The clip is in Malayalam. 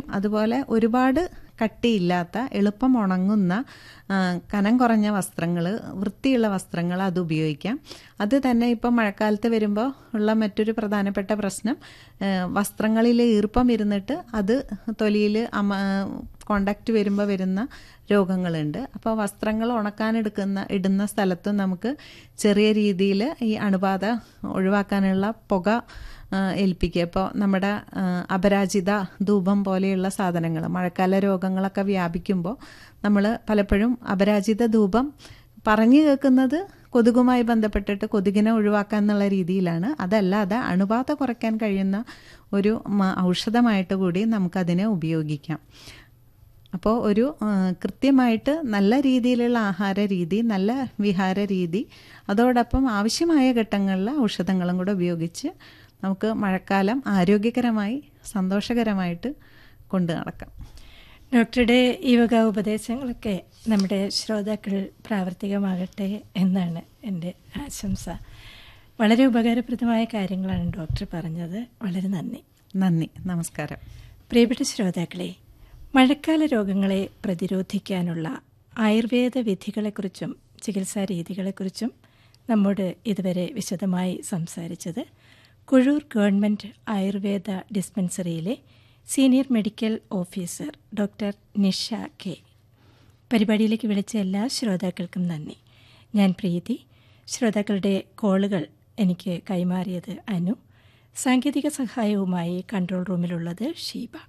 അതുപോലെ ഒരുപാട് കട്ടിയില്ലാത്ത എളുപ്പം ഉണങ്ങുന്ന ആ, കനം കുറഞ്ഞ വസ്ത്രങ്ങൾ വൃത്തിയുള്ള വസ്ത്രങ്ങൾ അത് ഉപയോഗിക്കാം അത് തന്നെ ഇപ്പം മഴക്കാലത്ത് വരുമ്പോൾ ഉള്ള മറ്റൊരു പ്രധാനപ്പെട്ട പ്രശ്നം വസ്ത്രങ്ങളിൽ ഈർപ്പം ഇരുന്നിട്ട് അത് തൊലിയിൽ അമ കോണ്ടാക്റ്റ് വരുമ്പോൾ വരുന്ന രോഗങ്ങളുണ്ട് അപ്പോൾ വസ്ത്രങ്ങൾ ഉണക്കാനെടുക്കുന്ന ഇടുന്ന സ്ഥലത്തും നമുക്ക് ചെറിയ രീതിയിൽ ഈ അണുബാധ ഒഴിവാക്കാനുള്ള പുക ആ, ഏൽപ്പിക്കുക ഇപ്പോൾ നമ്മുടെ ആ, അപരാജിത ധൂപം പോലെയുള്ള സാധനങ്ങൾ മഴക്കാല രോഗങ്ങളൊക്കെ വ്യാപിക്കുമ്പോൾ നമ്മൾ പലപ്പോഴും അപരാജിത ധൂപം പറഞ്ഞു കേൾക്കുന്നത് കൊതുകുമായി ബന്ധപ്പെട്ടിട്ട് കൊതുകിനെ ഒഴിവാക്കുക എന്നുള്ള രീതിയിലാണ് അതല്ലാതെ അണുബാധ കുറയ്ക്കാൻ കഴിയുന്ന ഒരു മ- ഔഷധമായിട്ട് കൂടി നമുക്കതിനെ ഉപയോഗിക്കാം അപ്പോൾ ഒരു ആ, കൃത്യമായിട്ട് നല്ല രീതിയിലുള്ള ആഹാര രീതി നല്ല വിഹാര രീതി അതോടൊപ്പം ആവശ്യമായ ഘട്ടങ്ങളിൽ ഔഷധങ്ങളും കൂടെ ഉപയോഗിച്ച് നമുക്ക് മഴക്കാലം ആരോഗ്യകരമായി സന്തോഷകരമായിട്ട് കൊണ്ടു നടക്കാം ഡോക്ടറുടെ ഈ വക ഉപദേശങ്ങളൊക്കെ നമ്മുടെ ശ്രോതാക്കൾ പ്രാവർത്തികമാകട്ടെ എന്നാണ് എൻ്റെ ആശംസ വളരെ ഉപകാരപ്രദമായ കാര്യങ്ങളാണ് ഡോക്ടർ പറഞ്ഞത് വളരെ നന്ദി നന്ദി നമസ്കാരം പ്രിയപ്പെട്ട ശ്രോതാക്കളെ മഴക്കാല രോഗങ്ങളെ പ്രതിരോധിക്കാനുള്ള ആയുർവേദ വിധികളെക്കുറിച്ചും ചികിത്സാ രീതികളെക്കുറിച്ചും നമ്മോട് ഇതുവരെ വിശദമായി സംസാരിച്ചത് കുഴൂർ ഗവൺമെൻറ് ആയുർവേദ ഡിസ്പെൻസറിയിലെ senior medical officer doctor Nisha K പരിപാടിയിലേക്ക് വിളിച്ച എല്ലാ ശ്രോതാക്കൾക്കും നന്ദി ഞാൻ പ്രീതി ശ്രോതാക്കളുടെ കോളുകൾ എനിക്ക് കൈമാറിയത് അനു സാങ്കേതിക സഹായവുമായി കൺട്രോൾ റൂമിലുള്ളത് ഷീബ